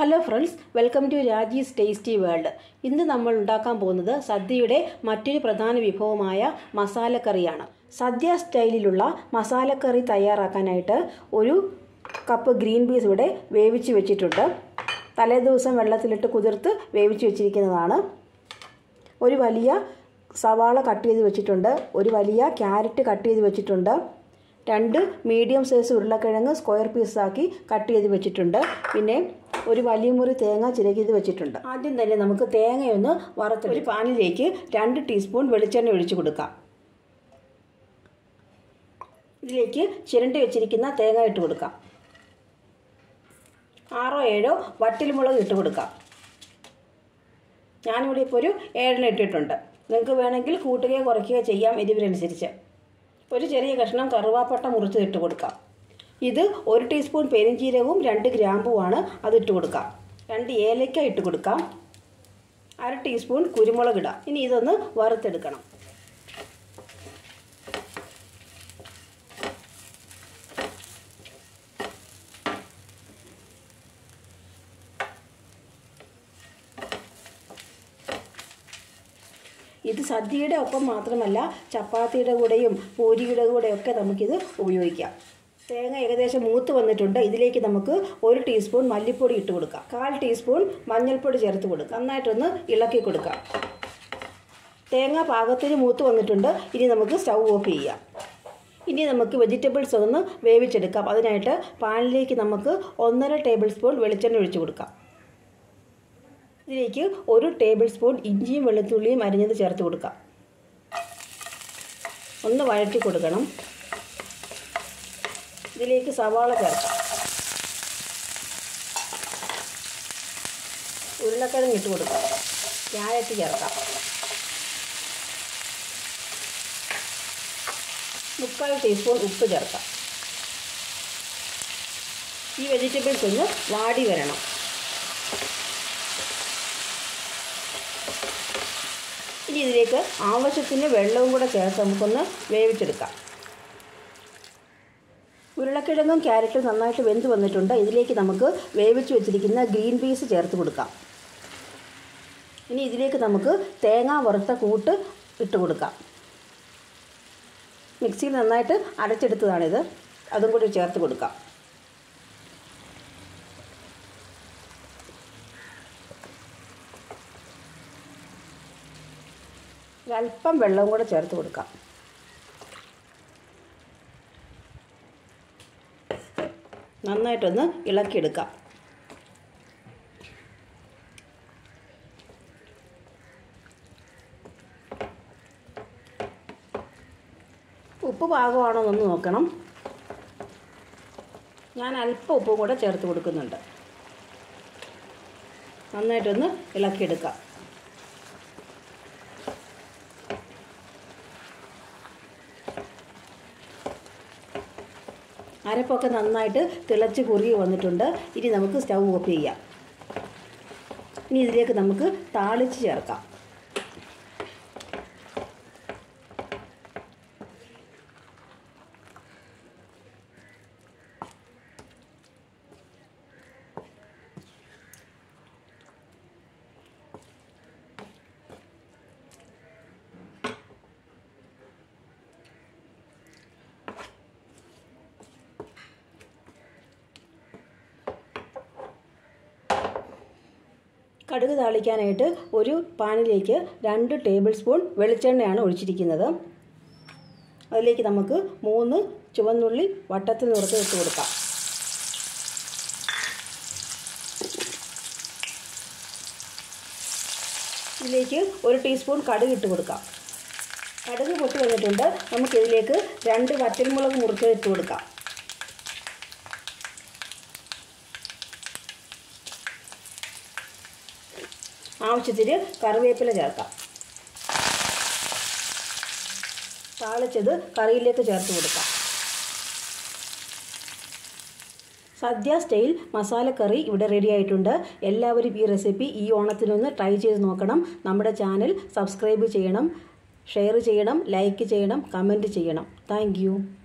hello friends welcome to Raji's tasty world ഇന്ന് നമ്മൾ ഉണ്ടാക്കാൻ പോകുന്നത് സദ്യയുടെ മറ്റൊരു പ്രധാന വിഭവമായ മസാലക്കറിയാണ് സദ്യ സ്റ്റൈലിലുള്ള മസാലക്കറി തയ്യാറാക്കാനായിട്ട് ഒരു കപ്പ് ഗ്രീൻ പീസ് ഇവിടെ വേവിച്ച് വെച്ചിട്ടുണ്ട് തലേദിവസം വെള്ളത്തിലിട്ട് കുതിർത്ത് വേവിച്ച് വെച്ചിരിക്കുന്നതാണ് ഒരു വലിയ സവാള കട്ട് ചെയ്ത് വെച്ചിട്ടുണ്ട് ഒരു വലിയ ക്യാരറ്റ് കട്ട് ചെയ്ത് വെച്ചിട്ടുണ്ട് രണ്ട് മീഡിയം സൈസ് ഉരുളക്കിഴങ്ങ് സ്ക്വയർ പീസാക്കി കട്ട് ചെയ്ത് വെച്ചിട്ടുണ്ട് പിന്നെ ഒരു വലിയ മുറി തേങ്ങ ചിരകിയത് വെച്ചിട്ടുണ്ട് ആദ്യം തന്നെ നമുക്ക് തേങ്ങയൊന്ന് വറുത്ത് ഒരു പാനിലേക്ക് രണ്ട് ടീസ്പൂൺ വെളിച്ചെണ്ണ ഒഴിച്ചു കൊടുക്കാം ഇതിലേക്ക് ചിരണ്ടി വെച്ചിരിക്കുന്ന തേങ്ങ ഇട്ട് കൊടുക്കാം ആറോ ഏഴോ വട്ടിൽമുളക് ഇട്ട് കൊടുക്കാം ഞാനിവിടെ ഇപ്പോൾ ഒരു ഏഴെണ്ണം ഇട്ടിട്ടുണ്ട് നിങ്ങൾക്ക് വേണമെങ്കിൽ കൂട്ടുകയോ കുറയ്ക്കുകയോ ചെയ്യാം എരിവിനനുസരിച്ച് ഒരു ചെറിയ കഷ്ണം കറുവാപ്പട്ട മുറിച്ച് ഇട്ട് കൊടുക്കാം ഇത് ഒരു ടീസ്പൂൺ പെരിഞ്ചീരകവും രണ്ട് ഗ്രാമ്പുമാണ് അത് ഇട്ട് കൊടുക്കാം രണ്ട് ഏലക്ക ഇട്ട് കൊടുക്കാം അര ടീസ്പൂൺ കുരുമുളക് ഇടാം ഇനി ഇതൊന്ന് വറുത്തെടുക്കണം ഇത് സദ്യയുടെ ഒപ്പം മാത്രമല്ല ചപ്പാത്തിയുടെ കൂടെയും പൂരിയുടെ കൂടെയൊക്കെ നമുക്കിത് ഉപയോഗിക്കാം തേങ്ങ ഏകദേശം മൂത്ത് വന്നിട്ടുണ്ട് ഇതിലേക്ക് നമുക്ക് ഒരു ടീസ്പൂൺ മല്ലിപ്പൊടി ഇട്ട് കൊടുക്കാം കാൽ ടീസ്പൂൺ മഞ്ഞൾപ്പൊടി ചേർത്ത് കൊടുക്കാം നന്നായിട്ടൊന്ന് ഇളക്കി കൊടുക്കാം തേങ്ങ പാകത്തിന് മൂത്ത് വന്നിട്ടുണ്ട് ഇനി നമുക്ക് സ്റ്റൗ ഓഫ് ചെയ്യാം ഇനി നമുക്ക് വെജിറ്റബിൾസ് ഒന്ന് വേവിച്ചെടുക്കാം അതിനായിട്ട് പാനിലേക്ക് നമുക്ക് ഒന്നര ടേബിൾ സ്പൂൺ വെളിച്ചെണ്ണ ഒഴിച്ചു കൊടുക്കാം ഇതിലേക്ക് ഒരു ടേബിൾ സ്പൂൺ ഇഞ്ചിയും വെളുത്തുള്ളിയും അരിഞ്ഞത് ചേർത്ത് കൊടുക്കാം ഒന്ന് വഴറ്റി കൊടുക്കണം ഇതിലേക്ക് സവാള ചേർക്കാം ഉരുളക്കിഴങ്ങ് ഇട്ട് കൊടുക്കാം ക്യാരറ്റ് ചേർക്കാം മുക്കാൽ ടീസ്പൂൺ ഉപ്പ് ചേർക്കാം ഈ വെജിറ്റബിൾസ് ഒന്ന് വാടി വരണം ഇനി ഇതിലേക്ക് ആവശ്യത്തിന് വെള്ളവും കൂടെ ചേർത്ത് നമുക്കൊന്ന് വേവിച്ചെടുക്കാം ഉരുളക്കിഴങ്ങും ക്യാരറ്റും നന്നായിട്ട് വെന്ത് വന്നിട്ടുണ്ട് ഇതിലേക്ക് നമുക്ക് വേവിച്ച് വെച്ചിരിക്കുന്ന ഗ്രീൻ പീസ് ചേർത്ത് കൊടുക്കാം ഇനി ഇതിലേക്ക് നമുക്ക് തേങ്ങ വറുത്ത കൂട്ട് ഇട്ട് കൊടുക്കാം മിക്സിയിൽ നന്നായിട്ട് അരച്ചെടുത്തതാണിത് അതും കൂടി ചേർത്ത് കൊടുക്കാം ഒരല്പം വെള്ളവും കൂടെ ചേർത്ത് കൊടുക്കാം നന്നായിട്ടൊന്ന് ഇളക്കിയെടുക്കാം ഉപ്പ് പാകമാണോ എന്നൊന്ന് നോക്കണം ഞാൻ അല്പം ഉപ്പും കൂടെ ചേർത്ത് കൊടുക്കുന്നുണ്ട് നന്നായിട്ടൊന്ന് ഇളക്കിയെടുക്കാം അരപ്പൊക്കെ നന്നായിട്ട് തിളച്ച് കുറുകി വന്നിട്ടുണ്ട് ഇനി നമുക്ക് സ്റ്റൗ ഓഫ് ചെയ്യാം ഇനി ഇതിലേക്ക് നമുക്ക് താളിച്ച് ചേർക്കാം കടുക് താളിക്കാനായിട്ട് ഒരു പാനിലേക്ക് രണ്ട് ടേബിൾ സ്പൂൺ വെളിച്ചെണ്ണയാണ് ഒഴിച്ചിരിക്കുന്നത് അതിലേക്ക് നമുക്ക് മൂന്ന് ചുവന്നുള്ളി വട്ടത്തിൽ നിറച്ച് ഇട്ട് കൊടുക്കാം ഇതിലേക്ക് ഒരു ടീസ്പൂൺ കടുക് ഇട്ട് കൊടുക്കാം കടുക് പൊട്ടി വന്നിട്ടുണ്ട് നമുക്കിതിലേക്ക് രണ്ട് വറ്റൽമുളക് മുറിച്ചത് ഇട്ട് കൊടുക്കാം ആവശ്യത്തിന് കറിവേപ്പില ചേർക്കാം താളിച്ചത് കറിയിലേക്ക് ചേർത്ത് കൊടുക്കാം സദ്യ സ്റ്റൈൽ മസാലക്കറി ഇവിടെ റെഡി ആയിട്ടുണ്ട് എല്ലാവരും ഈ റെസിപ്പി ഈ ഓണത്തിനൊന്ന് ട്രൈ ചെയ്ത് നോക്കണം നമ്മുടെ ചാനൽ സബ്സ്ക്രൈബ് ചെയ്യണം ഷെയർ ചെയ്യണം ലൈക്ക് ചെയ്യണം കമൻറ്റ് ചെയ്യണം താങ്ക്